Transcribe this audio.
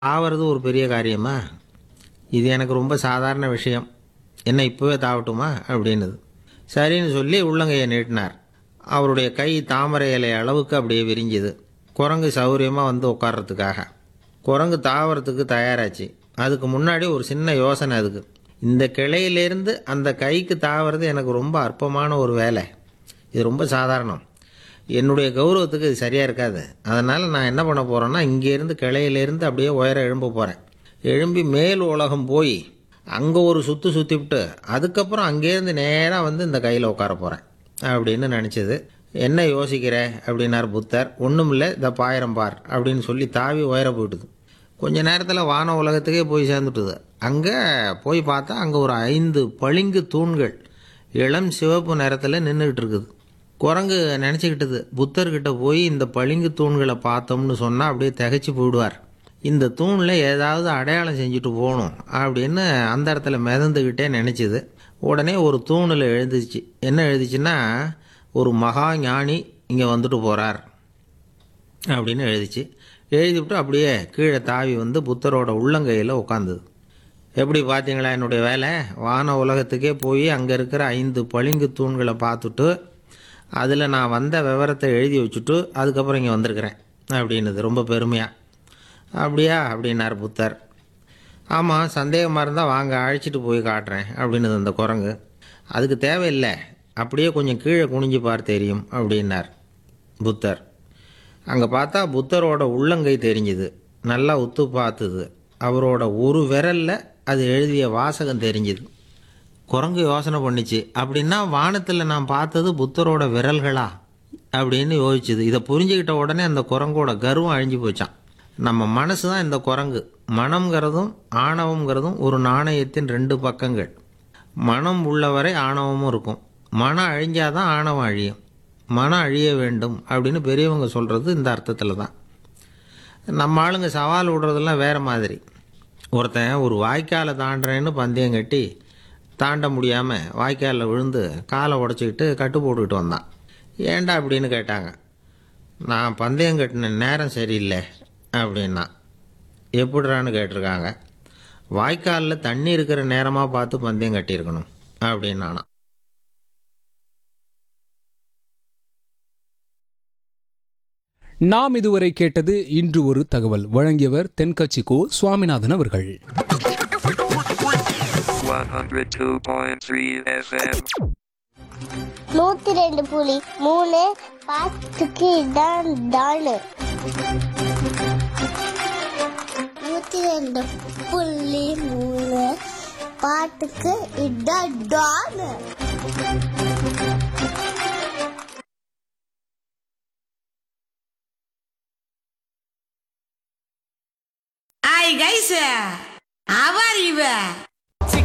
ஆவறது ஒரு பெரிய காரியமா இது எனக்கு ரொம்ப சாதாரண விஷயம் என்ன இப்போவே தாவட்டுமா அப்படின்னுது சரின்னு சொல்லி உள்ளங்கையை நீட்டினார் அவருடைய கை தாமரை இலை அளவுக்கு அப்படியே விரிஞ்சுது குரங்கு சௌரியமாக வந்து உட்கார்றதுக்காக குரங்கு தாவறதுக்கு தயாராச்சு அதுக்கு முன்னாடி ஒரு சின்ன யோசனை அதுக்கு இந்த கிளையிலேருந்து அந்த கைக்கு தாவறது எனக்கு ரொம்ப அற்பமான ஒரு வேலை இது ரொம்ப சாதாரணம் என்னுடைய கௌரவத்துக்கு இது சரியாக இருக்காது அதனால் நான் என்ன பண்ண போகிறேன்னா இங்கேருந்து கிளையிலேருந்து அப்படியே உயர எழும்ப போகிறேன் எழும்பி மேல் உலகம் போய் அங்கே ஒரு சுற்று சுற்றிவிட்டு அதுக்கப்புறம் அங்கேருந்து நேராக வந்து இந்த கையில் உட்கார போகிறேன் அப்படின்னு நினச்சது என்ன யோசிக்கிற அப்படின்னார் புத்தர் ஒன்றும் இல்லை இந்த பாயிரம் பார் அப்படின்னு சொல்லி தாவி உயர போயிட்டுது கொஞ்ச நேரத்தில் வான உலகத்துக்கே போய் சேர்ந்துட்டுது அங்கே போய் பார்த்தா அங்கே ஒரு ஐந்து பளிங்கு தூண்கள் இளம் சிவப்பு நிறத்தில் நின்றுக்கிட்டு இருக்குது குரங்கு நினச்சிக்கிட்டது புத்தர்கிட்ட போய் இந்த பளிங்கு தூண்களை பார்த்தோம்னு சொன்னால் அப்படியே திகைச்சு போயிடுவார் இந்த தூணில் ஏதாவது அடையாளம் செஞ்சுட்டு போகணும் அப்படின்னு அந்த இடத்துல மிதந்துக்கிட்டே நினச்சிது உடனே ஒரு தூணில் எழுதிச்சு என்ன எழுதிச்சுன்னா ஒரு மகா ஞானி இங்கே வந்துட்டு போகிறார் அப்படின்னு எழுதிச்சு எழுதிவிட்டு அப்படியே கீழே தாவி வந்து புத்தரோட உள்ளங்கையில் உட்காந்துது எப்படி பார்த்தீங்களா என்னுடைய வேலை வான உலகத்துக்கே போய் அங்கே இருக்கிற ஐந்து பளிங்கு தூண்களை பார்த்துட்டு அதில் நான் வந்த விவரத்தை எழுதி வச்சுட்டு அதுக்கப்புறம் இங்கே வந்திருக்கிறேன் அப்படின்னுது ரொம்ப பெருமையாக அப்படியா அப்படின்னார் புத்தர் ஆமாம் சந்தேகமாக இருந்தால் வாங்க அழைச்சிட்டு போய் காட்டுறேன் அப்படின்னுது அந்த குரங்கு அதுக்கு தேவையில்லை அப்படியே கொஞ்சம் கீழே குனிஞ்சு பார் தெரியும் அப்படின்னார் புத்தர் அங்கே பார்த்தா புத்தரோட உள்ளங்கை தெரிஞ்சுது நல்லா உத்து பார்த்துது அவரோட ஒரு விரலில் அது எழுதிய வாசகம் தெரிஞ்சுது குரங்கு யோசனை பண்ணிச்சு அப்படின்னா வானத்தில் நான் பார்த்தது புத்தரோட விரல்களா அப்படின்னு யோசிச்சுது இதை புரிஞ்சுக்கிட்ட உடனே அந்த குரங்கோட கர்வம் அழிஞ்சு போச்சான் நம்ம மனசு தான் இந்த குரங்கு மனம்ங்கிறதும் ஆணவம்ங்கிறதும் ஒரு நாணயத்தின் ரெண்டு பக்கங்கள் மனம் உள்ளவரை ஆணவமும் இருக்கும் மனம் அழிஞ்சாதான் ஆணவம் அழியும் மனம் அழிய வேண்டும் அப்படின்னு பெரியவங்க சொல்கிறது இந்த அர்த்தத்தில் தான் நம்ம ஆளுங்க சவால் விடுறதெல்லாம் வேறு மாதிரி ஒருத்தன் ஒரு வாய்க்காலை தாண்டுறேன்னு பந்தயம் கட்டி தாண்ட முடியாமல் வாய்க்காலில் விழுந்து காலை உடச்சிக்கிட்டு கட்டு போட்டுக்கிட்டு வந்தான் ஏன்டா அப்படின்னு கேட்டாங்க நான் பந்தயம் கட்டின நேரம் சரியில்லை அப்படின்னா எப்படிறான்னு கேட்டிருக்காங்க வாய்க்காலில் தண்ணி இருக்கிற நேரமாக பார்த்து பந்தயம் கட்டியிருக்கணும் அப்படின்னானா நாம் இதுவரை கேட்டது இன்று ஒரு தகவல் வழங்கியவர் தென்கட்சி கோ சுவாமிநாதன் அவர்கள் 102.3 FM. நூத்தி ரெண்டு புலி மூணு பாத்துக்கு இதான் டானு நூத்தி ரெண்டு புள்ளி மூணு பாட்டுக்கு இதான் டானு Hi guys, how are you?